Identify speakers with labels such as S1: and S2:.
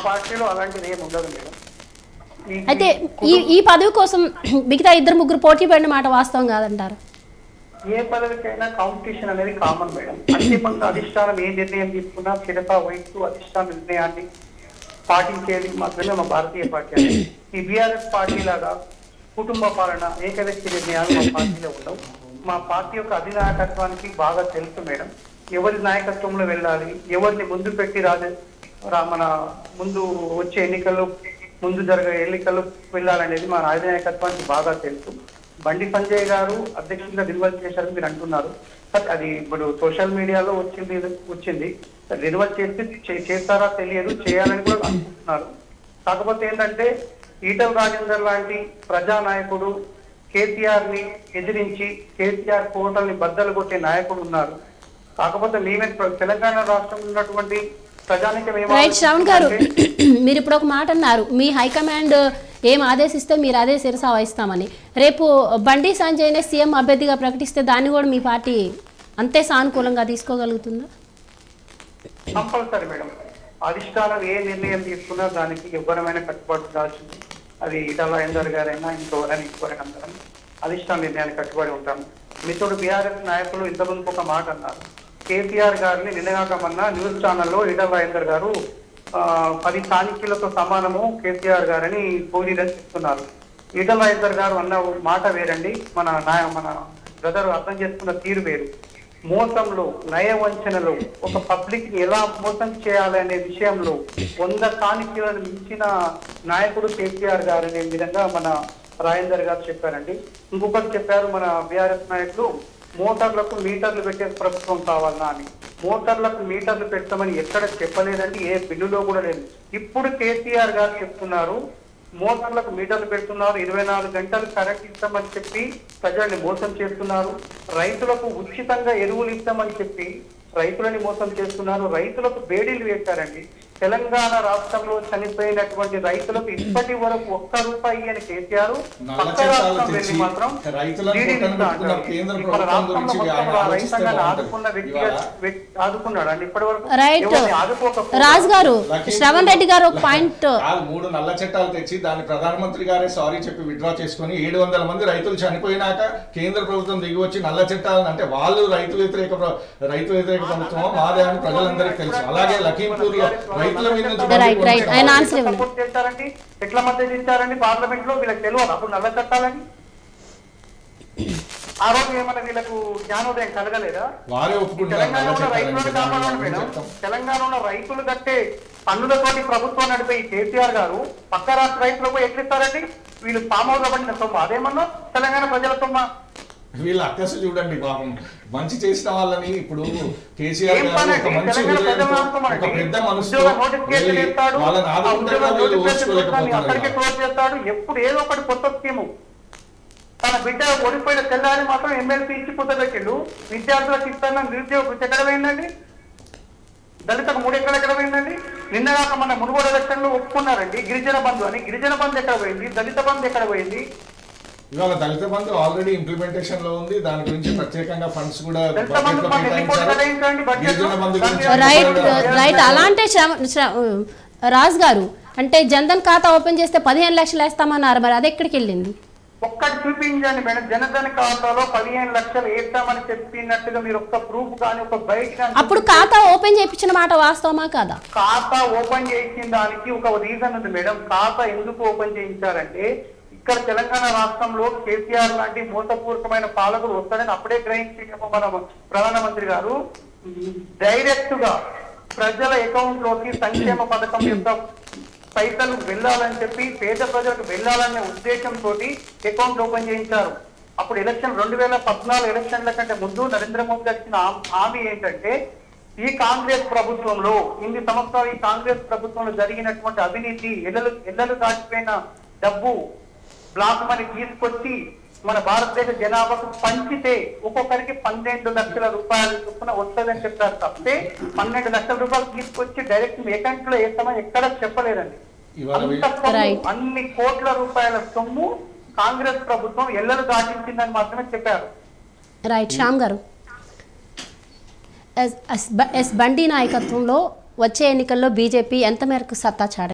S1: పార్టీలో అలాంటిది ఏమి ఉండదు మేడం ఈ-
S2: అయితే ఈ ఈ పదవి కోసం మిగతా ఇద్దరు ముగ్గురు పోటీ పడిన మాట వాస్తవం కాదంటారు
S1: ఏ పదవికైనా కాంపిటీషన్ అనేది కామన్ మేడం అంతిమంగా అధిష్టానం ఏ నిర్ణయం తీసుకున్నా చిరత వయసు అధిష్టాన నిర్ణయాన్ని పాటించేది మాత్రమే మా భారతీయ పార్టీ అనేది. ఈ బీఆర్ఎస్ పార్టీ లాగా కుటుంబ పాలన ఏకవ్యక్తి నిర్ణయాలు మా పార్టీలో ఉండవు మా పార్టీ యొక్క అధినాయకత్వానికి బాగా తెలుసు మేడం ఎవరి నాయకత్వంలో వెళ్ళాలి ఎవరిని ముందు పెట్టి రాజ రా- మన ముందు వచ్చే ఎన్నికల్లో ముందు జరిగే ఎన్నికల్లో వెళ్ళాలనేది మా అధినాయకత్వానికి బాగా తెలుసు బండి సంజయ్ గారు అధ్యక్షుడిగా రినివల్ చేశారని మీరు అంటున్నారు బట్ అది ఇప్పుడు సోషల్ మీడియాలో వచ్చింది వచ్చింది రినివల్ చేస్తే చే- చేస్తారా తెలియదు చేయాలని కూడా అనుకుంటున్నారు కాకపోతే ఏంటంటే ఈటల రాజేందర్ లాంటి ప్రజానాయకుడు కేసీఆర్ ని ఎదిరించి కేసీఆర్ కోటల్ని బద్దలు కొట్టే నాయకుడు ఉన్నారు కాకపోతే మేమే ప్ర- తెలంగాణ రాష్ట్రంలో ఉన్నటువంటి ప్రజానికం ఏం
S2: రైట్ శ్రవణ్ గారు
S1: ఆలోచిస్తుందంటే,
S2: మీరు ఇప్పుడు ఒక మాట అన్నారు మీ హైకమాండ్ ఏం ఆదేశిస్తే మీరు అదే శిరస వహిస్తామని రేపు బండి సంజయ్నే సీఎం అభ్యర్థిగా ప్రకటిస్తే దాన్ని కూడా మీ పార్టీ అంతే సానుకూలంగా తీసుకోగలుగుతుందా
S1: కంపల్సరీ మేడం అధిష్టానం ఏ నిర్ణయం తీసుకున్నా దానికి ఎవరమైనా కట్టుబడి ఉండాల్సింది అది ఇటల ఎందర్ గారైనా ఇంకెవరైనా ఇంకెవరైనా అందరం అధిష్టాన నిర్ణయానికి కట్టుబడి ఉంటాము మిత్రుడు బీఆర్ఎస్ నాయకులు ఇంతకుముందు ఒక మాట అన్నారు కేసీఆర్ గారిని నిన్నగాకమన్నా న్యూస్ ఛానల్లో ఇటల రాజేందర్ గారు ఆ, పది స్థానికులతో సమానము కేసీఆర్ గారని పూరి రచిస్తున్నారు ఈటల రాజేందర్ గారు అన్న మాట వేరండి మన నాయ మన బ్రదర్ అర్థం చేసుకున్న తీరు వేరు మోసంలో నయవంచనలో ఒక పబ్లిక్ ని ఎలా మోసం చేయాలి అనే విషయంలో వంద స్థానికులను మించిన నాయకుడు కేసీఆర్ గారు అనే విధంగా మన రాజేందర్ గారు చెప్పారండి ఇంకొకటి చెప్పారు మన బీఆర్ఎస్ నాయకులు మోటార్లకు మీటర్లు పెట్టే ప్రభుత్వం కావాలన్నా అని మోటార్లకు మీటర్లు పెట్టమని ఎక్కడ చెప్పలేదండి ఏ బిల్లులో కూడా లేదు ఇప్పుడు కేసీఆర్ గారు చెప్తున్నారు మోటార్లకు మీటర్లు పెడుతున్నారు ఇరవై నాలుగు గంటలు కరెంట్ ఇస్తామని చెప్పి ప్రజల్ని మోసం చేస్తున్నారు రైతులకు ఉచితంగా ఎరువులు ఇస్తామని చెప్పి రైతులని మోసం చేస్తున్నారు రైతులకు బేడీలు వేశారండి తెలంగాణ రాష్ట్రంలో చనిపోయినటువంటి రైతులకు ఇప్పటి వరకు ఒక్క రూపాయి అని కేసీఆర్
S3: నల్ల
S1: పక్క
S3: చట్టాలు
S1: రాష్ట్రం
S3: తెచ్చి
S1: వెళ్ళి మాత్రం
S3: రైతులను
S1: బీడీలు
S3: పక్కన
S1: ఇస్తా
S3: పెట్టుకున్న
S1: అంటారు.
S3: కేంద్ర
S1: మన
S3: ప్రభుత్వం
S1: రాష్ట్రంలో
S3: గురించి
S1: మొత్తం
S3: ఆయన
S1: ఆ
S3: ఆలోచిస్తే
S1: రైతాంగాన్ని
S3: బాగుంటుంది.
S1: ఆదుకున్న వ్యక్తిగా
S3: ఇవాళ
S1: వ్యక్తి ఆదుకున్నాడు అండి ఇప్పటి వరకు
S2: రైట్
S1: ఎవరిని ఆదుకోకపోతే
S2: రాజు గారు
S3: లఖీంపూర్
S2: శ్రవణ్ రెడ్డి గారు ఒక పాయింట్
S3: కాదు, మూడు నల్ల చట్టాలు తెచ్చి దాన్ని ప్రధానమంత్రి గారే సారీ చెప్పి విత్డ్రా చేసుకుని ఏడు వందల మంది రైతులు చనిపోయినాక కేంద్ర ప్రభుత్వం దిగి వచ్చి నల్ల చట్టాలను అంటే వాళ్ళు రైతు వ్యతిరేక ప్ర- రైతు వ్యతిరేక ప్రభుత్వం మాదే అని ప్రజలందరికీ తెలుసు అలాగే లఖీంపూర్ లో రైతుల మీద నుంచి బండి
S2: రైట్, రైట్.
S3: పోయించి
S2: ఆయన ఆన్సర్ ఇవ్వండి.
S1: సపోర్ట్ చేస్తారండి ఎట్లా మద్దతు ఇచ్చారండి పార్లమెంట్ లో వీళ్ళకి తెలియదు అప్పుడు నల్ల చట్టాలని ఆ రోజు ఏమైనా వీళ్ళకు జ్ఞానోదయం కలగలేదా
S3: వారే
S1: ఈ
S3: ఒప్పుకుంటారు
S1: తెలంగాణ
S3: నల్ల
S1: ఉన్న రైతులను
S3: చట్టాలని
S1: కాపాడాలి
S3: దాన్ని
S1: మేడం
S3: చెప్తాం.
S1: తెలంగాణ ఉన్న రైతులు కట్టే పన్నులతోటి ప్రభుత్వం నడిపే ఈ కేసీఆర్ గారు పక్క రాష్ట్ర రైతులకు ఎట్లిస్తారండి వీళ్ళు పామౌలో పడిన సొమ్ము అదేమన్నా తెలంగాణ ప్రజల సొమ్మ
S3: వీళ్ళ అక్కసు చూడండి పాపం మంచి చేసిన వాళ్ళని ఇప్పుడు కేసీఆర్
S1: ఏం
S3: గారు
S1: పని
S3: ఒక
S1: అండి?
S3: మంచి
S1: తెలంగాణ
S3: హృదయంతో,
S1: ప్రజల రాష్ట్రం
S3: ఒక
S1: అండి.
S3: పెద్ద మనసుతో
S1: ఉద్యోగ నోటిఫికేషన్
S3: వెళ్ళి
S1: ఇస్తాడు
S3: వాళ్ళని
S1: ఆ
S3: ఆదుకుంటే
S1: ఉద్యోగ
S3: కూడా వీళ్ళు
S1: నోటిఫికేషన్
S3: ఓర్చుకోలేకపోతున్నారు
S1: అక్కడికే క్లోజ్ చేస్తాడు ఎప్పుడు ఏదో ఒకటి కొత్త స్కీము తన బిడ్డ ఓడిపోయిన తెల్లారి మాత్రం ఎమ్మెల్సీ ఇచ్చి పుట్టబెట్టిండు విద్యార్థులకు ఇస్తానని నిరుద్యోగ వృత్తి ఎక్కడ పోయిందండి దళితకు మూడు ఎక్కడ ఎక్కడ పోయిందండి నిన్నగాక మన మునుగోడు ఎలక్షన్ లో ఒప్పుకున్నారండి గిరిజన బంధు అని గిరిజన బంధు ఎక్కడ పోయింది దళిత బంధు ఎక్కడ పోయింది
S3: ఇవాళ దళిత బంధు ఆల్రెడీ ఇంప్లిమెంటేషన్ లో ఉంది దాని గురించి ప్రత్యేకంగా ఫండ్స్ కూడా
S1: దళిత
S3: బడ్జెట్
S1: బంధు
S3: లో
S1: ఫండ్ ఎన్ని కోట్లు
S3: కేటాయించారు
S1: కేటాయించండి బడ్జెట్ లో?
S3: గిరిజన బంధు గురించి
S1: దాని
S2: రైట్
S3: చెప్పారు.
S2: రైట్ అలా అంటే శ్రవ- శ్ర- రాజు గారు అంటే జన్ధన్ ఖాతా ఓపెన్ చేస్తే పదిహేను లక్షలు వేస్తామన్నారు మరి అది ఎక్కడికి వెళ్ళింది
S1: ఒక్కటి చూపించండి మేడం జనధన ఖాతాలో పదిహేను లక్షలు వేస్తామని చెప్పినట్టుగా మీరు ఒక్క ప్రూఫ్ కానీ ఒక బయట కానీ
S2: అప్పుడు ఖాతా ఓపెన్ చేయించిన మాట వాస్తవమా కాదా
S1: ఖాతా ఓపెన్ చేయించిన దానికి ఒక రీజన్ ఉంది మేడం ఖాతా ఎందుకు ఓపెన్ చేయించారంటే ఇక్కడ తెలంగాణ రాష్ట్రంలో కేసీఆర్ లాంటి మోసపూర్వకమైన పాలకుడు వస్తాడని అప్పుడే గ్రహించేమో మన ప్రధానమంత్రి గారు డైరెక్ట్ గా ప్రజల అకౌంట్ లోకి సంక్షేమ పథకం యొక్క పైసలు వెళ్ళాలని చెప్పి పేద ప్రజలకు వెళ్ళాలనే ఉద్దేశంతో అకౌంట్ ఓపెన్ చేయించారు అప్పుడు ఎలక్షన్ రెండు వేల పద్నాలుగు ఎలక్షన్ల కంటే ముందు నరేంద్ర మోదీ గారు ఇచ్చిన హా- హామీ ఏంటంటే ఈ కాంగ్రెస్ ప్రభుత్వంలో ఇన్ని సంవత్సరాలు ఈ కాంగ్రెస్ ప్రభుత్వంలో జరిగినటువంటి అవినీతి ఎల్లలు ఎల్లలు దాటిపోయిన డబ్బు బ్లాక్ మనీ తీసుకొచ్చి మన భారతదేశ జనాభాకు పంచితే ఒక్కొక్కరికి పన్నెండు లక్షల రూపాయలు చొప్పున వస్తుందని చెప్పారు తప్పితే పన్నెండు లక్షల రూపాయలు తీసుకొచ్చి డైరెక్ట్ మీ అకౌంట్ లో వేస్తామని ఎక్కడ చెప్పలేదండి
S3: ఇవాళ
S1: అంత సొమ్ము,
S2: Right.
S1: అన్ని కోట్ల రూపాయల సొమ్ము కాంగ్రెస్ ప్రభుత్వం ఎల్లలు దాటించిందని మాత్రమే చెప్పారు
S2: రైట్ శ్యామ్ గారు ఎస్ ఎస్ బ- ఎస్ బండి నాయకత్వంలో వచ్చే ఎన్నికల్లో బీజేపీ ఎంత మేరకు సత్తా చాట